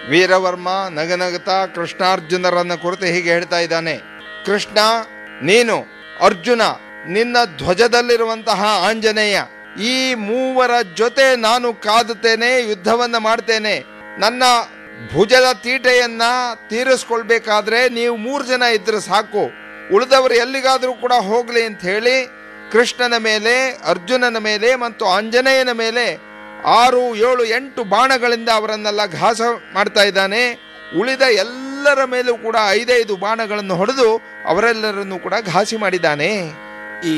ವೀರವರ್ಮ ನಗನಗತಾ ಕೃಷ್ಣಾರ್ಜುನರನ್ನ ಕುರಿತು ಹೀಗೆ ಹೇಳ್ತಾ ಇದ್ದಾನೆ ಕೃಷ್ಣ ನೀನು ಅರ್ಜುನ ನಿನ್ನ ಧ್ವಜದಲ್ಲಿರುವಂತಹ ಆಂಜನೇಯ ಈ ಮೂವರ ಜೊತೆ ನಾನು ಕಾದುತ್ತೇನೆ ಯುದ್ಧವನ್ನ ಮಾಡ್ತೇನೆ ನನ್ನ ಭುಜದ ತೀಟೆಯನ್ನ ತೀರಿಸ್ಕೊಳ್ಬೇಕಾದ್ರೆ ನೀವು ಮೂರು ಜನ ಇದ್ರೆ ಸಾಕು ಉಳಿದವರು ಎಲ್ಲಿಗಾದ್ರೂ ಕೂಡ ಹೋಗ್ಲಿ ಅಂತ ಹೇಳಿ ಕೃಷ್ಣನ ಮೇಲೆ ಅರ್ಜುನನ ಮೇಲೆ ಮತ್ತು ಆಂಜನೇಯನ ಮೇಲೆ ಆರು ಏಳು ಎಂಟು ಬಾಣಗಳಿಂದ ಅವರನ್ನೆಲ್ಲ ಘಾಸ ಮಾಡ್ತಾ ಇದ್ದಾನೆ ಉಳಿದ ಎಲ್ಲರ ಮೇಲೂ ಕೂಡ ಐದೈದು ಬಾಣಗಳನ್ನು ಹೊಡೆದು ಅವರೆಲ್ಲರನ್ನು ಕೂಡ ಘಾಸಿ ಮಾಡಿದ್ದಾನೆ